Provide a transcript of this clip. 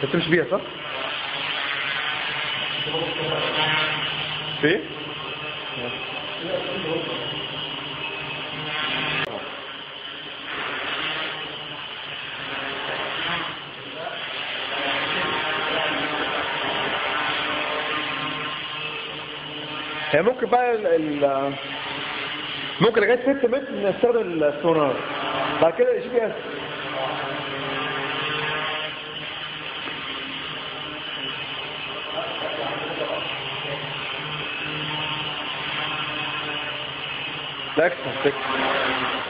بتمشي بيها صح؟ في؟ هي ممكن بقى ال ال ممكن لغايه 6 متر نستخدم السونار بعد كده الجي بي اس لا اكتر